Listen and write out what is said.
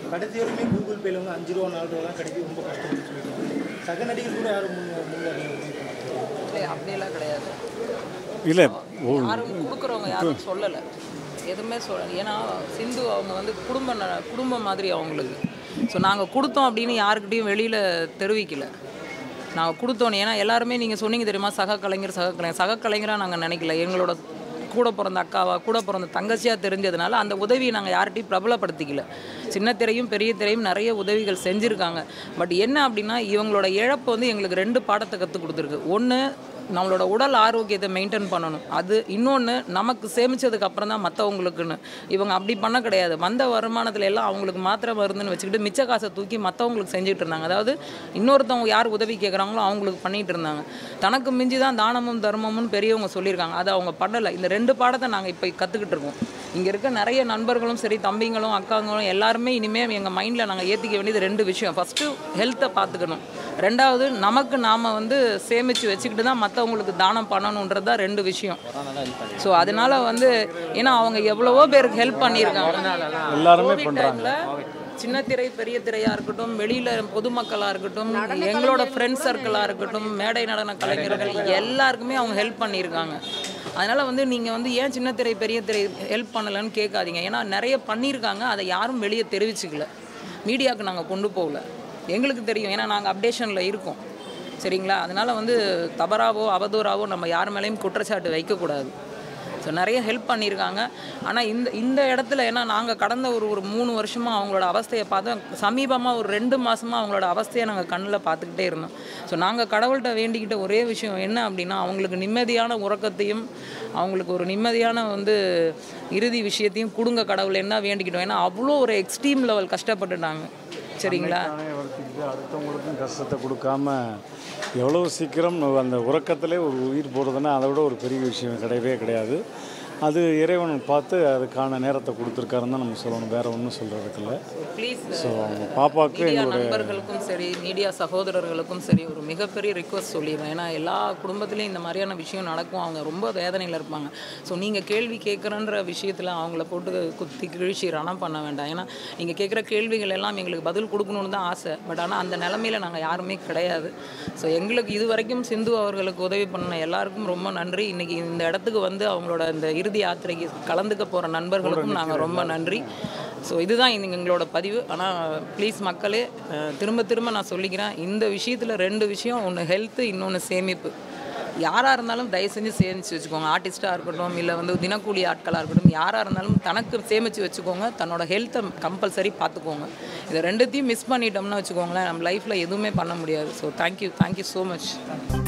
கடைசி வரைக்குமே கூகுள் பேல வந்து அஞ்சு ரூபா நாலு ரூபா தான் கிடைக்கும் ரொம்ப கஷ்டம்னு சொல்லியிருக்காங்க சக நடிகர் கூட யாரும் முன் முன்வரல உதவி பண்ண இல்லை அப்படியெல்லாம் கிடையாது இல்லை யாரும் கொடுக்குறவங்க யாரும் சொல்லலை எதுவுமே சொல்ல ஏன்னா சிந்து அவங்க வந்து குடும்ப ந- குடும்பம் மாதிரி அவங்களுக்கு ஸோ நாங்கள் கொடுத்தோம் அப்படின்னு யாருக்கிட்டையும் வெளியில் தெரிவிக்கல நாங்கள் கொடுத்தோம் ஏன்னா எல்லாருமே நீங்கள் சொன்னீங்க தெரியுமா சக கலைஞர் சக கலைஞர் சக கலைஞராக நாங்கள் நினைக்கல எங்களோட கூட பிறந்த அக்காவா கூட பிறந்த தங்கச்சியாக தெரிஞ்சதுனால அந்த உதவியை நாங்கள் யார்கிட்டையும் பிரபலப்படுத்திக்கல சின்ன திரையும் பெரிய திரையும் நிறைய உதவிகள் செஞ்சுருக்காங்க பட் என்ன அப்படின்னா இவங்களோட இழப்பு வந்து எங்களுக்கு ரெண்டு பாடத்தை கற்றுக் கொடுத்துருக்கு ஒன்று நம்மளோட உடல் ஆரோக்கியத்தை மெயின்டைன் பண்ணணும் அது இன்னொன்று நமக்கு சேமிச்சதுக்கு அப்புறம் தான் மற்றவங்களுக்குன்னு இவங்க அப்படி பண்ண கிடையாது வந்த வருமானத்தில் எல்லாம் அவங்களுக்கு மாத்திரை மருந்துன்னு வச்சுக்கிட்டு மிச்ச காசை தூக்கி மற்றவங்களுக்கு செஞ்சுட்டு இருந்தாங்க அதாவது இன்னொருத்தவங்க யார் உதவி கேட்குறாங்களோ அவங்களுக்கு பண்ணிட்டு இருந்தாங்க தனக்கு மிஞ்சி தான் தானமும் தர்மமும் பெரியவங்க சொல்லியிருக்காங்க அதை அவங்க பண்ணலை இந்த ரெண்டு பாடத்தை நாங்கள் இப்போ கற்றுக்கிட்டு இருக்கோம் இங்கே இருக்க நிறைய நண்பர்களும் சரி தம்பிங்களும் அக்காங்களும் எல்லாருமே இனிமேல் எங்கள் மைண்டில் நாங்கள் ஏற்றிக்க வேண்டியது ரெண்டு விஷயம் ஃபஸ்ட்டு ஹெல்த்தை பார்த்துக்கணும் ரெண்டாவது நமக்கு நாம் வந்து சேமித்து வச்சுக்கிட்டு தான் மற்றவங்களுக்கு தானம் பண்ணணுன்றது தான் ரெண்டு விஷயம் ஸோ அதனால வந்து ஏன்னா அவங்க எவ்வளவோ பேருக்கு ஹெல்ப் பண்ணியிருக்காங்க எல்லாருமே கோவிட் பண்றாங்க. டைம்ல சின்ன திரை பெரிய திரையாக இருக்கட்டும் வெளியில் பொதுமக்களாக இருக்கட்டும் எங்களோட ஃப்ரெண்ட்ஸ் சர்க்கிளாக இருக்கட்டும் மேடை நடன கலைஞர்கள் எல்லாருக்குமே அவங்க ஹெல்ப் பண்ணியிருக்காங்க அதனால் வந்து நீங்கள் வந்து ஏன் சின்ன திரை பெரிய திரை ஹெல்ப் பண்ணலைன்னு கேட்காதீங்க ஏன்னா நிறைய பண்ணியிருக்காங்க அதை யாரும் வெளியே தெரிவிச்சுக்கல மீடியாவுக்கு நாங்கள் கொண்டு போகல எங்களுக்கு தெரியும் ஏன்னா நாங்கள் அப்டேஷனில் இருக்கோம் சரிங்களா அதனால் வந்து தவறாவோ அவதூறாவோ நம்ம யார் மேலேயும் குற்றச்சாட்டு வைக்கக்கூடாது ஸோ நிறைய ஹெல்ப் பண்ணியிருக்காங்க ஆனால் இந்த இந்த இடத்துல ஏன்னா நாங்கள் கடந்த ஒரு ஒரு மூணு வருஷமாக அவங்களோட அவஸ்தையை பார்த்தோம் சமீபமாக ஒரு ரெண்டு மாதமாக அவங்களோட அவஸ்தையை நாங்கள் கண்ணில் பார்த்துக்கிட்டே இருந்தோம் ஸோ நாங்கள் கடவுள்கிட்ட வேண்டிக்கிட்ட ஒரே விஷயம் என்ன அப்படின்னா அவங்களுக்கு நிம்மதியான உறக்கத்தையும் அவங்களுக்கு ஒரு நிம்மதியான வந்து இறுதி விஷயத்தையும் கொடுங்க கடவுள் என்ன வேண்டிக்கிட்டோம் ஏன்னா அவ்வளோ ஒரு எக்ஸ்ட்ரீம் லெவல் கஷ்டப்பட்டுட்டாங்க சரிங்களா தானே வளர்த்துக்கிட்டு அடுத்தவங்களுக்கும் கஷ்டத்தை கொடுக்காம எவ்வளோ சீக்கிரம் அந்த உறக்கத்திலே ஒரு உயிர் போடுறதுன்னா அதை விட ஒரு பெரிய விஷயம் கிடையவே கிடையாது அது இறைவன் பார்த்து அதுக்கான நேரத்தை கொடுத்துருக்காருன்னு தான் நம்ம சொல்லணும் வேற ஒன்றும் சொல்கிறதுக்கு இல்லை ப்ளீஸ் ஸோ அவங்க பாப்பாவுக்கு மீடியா எங்களுடைய நண்பர்களுக்கும் சரி மீடியா சகோதரர்களுக்கும் சரி ஒரு மிகப்பெரிய ரிக்வஸ்ட் சொல்லிடுறேன் ஏன்னா எல்லா குடும்பத்துலேயும் இந்த மாதிரியான விஷயம் நடக்கும் அவங்க ரொம்ப வேதனையில் இருப்பாங்க ஸோ நீங்கள் கேள்வி கேட்குறன்ற விஷயத்தில் அவங்கள போட்டு குத்தி கிழிச்சி ரணம் பண்ண வேண்டாம் ஏன்னா நீங்கள் கேட்குற கேள்விகள் எல்லாம் எங்களுக்கு பதில் கொடுக்கணும்னு தான் ஆசை பட் ஆனால் அந்த நிலமையில நாங்கள் யாருமே கிடையாது ஸோ எங்களுக்கு இது வரைக்கும் சிந்து அவர்களுக்கு உதவி பண்ண எல்லாருக்கும் ரொம்ப நன்றி இன்னைக்கு இந்த இடத்துக்கு வந்து அவங்களோட இந்த இறுதி யாத்திரைக்கு கலந்துக்க போகிற நண்பர்களுக்கும் நாங்கள் ரொம்ப நன்றி ஸோ இதுதான் இந்த எங்களோட பதிவு ஆனால் ப்ளீஸ் மக்களே அஹ், திரும்ப திரும்ப நான் சொல்லிக்கிறேன் இந்த விஷயத்தில் ரெண்டு விஷயம் ஒன்று ஹெல்த்து இன்னொன்று சேமிப்பு யாராக இருந்தாலும் தயவு செஞ்சு சேமித்து வச்சுக்கோங்க ஆர்டிஸ்ட்டாக இருக்கட்டும் இல்லை வந்து தினக்கூலி ஆட்களாக இருக்கட்டும் யாராக இருந்தாலும் தனக்கு சேமித்து வச்சுக்கோங்க தன்னோட ஹெல்த்தை கம்பல்சரி பார்த்துக்கோங்க இதை ரெண்டுத்தையும் மிஸ் பண்ணிட்டோம்னு வச்சுக்கோங்களேன் நம்ம லைஃப்பில் எதுவுமே பண்ண முடியாது so thank you thank you so much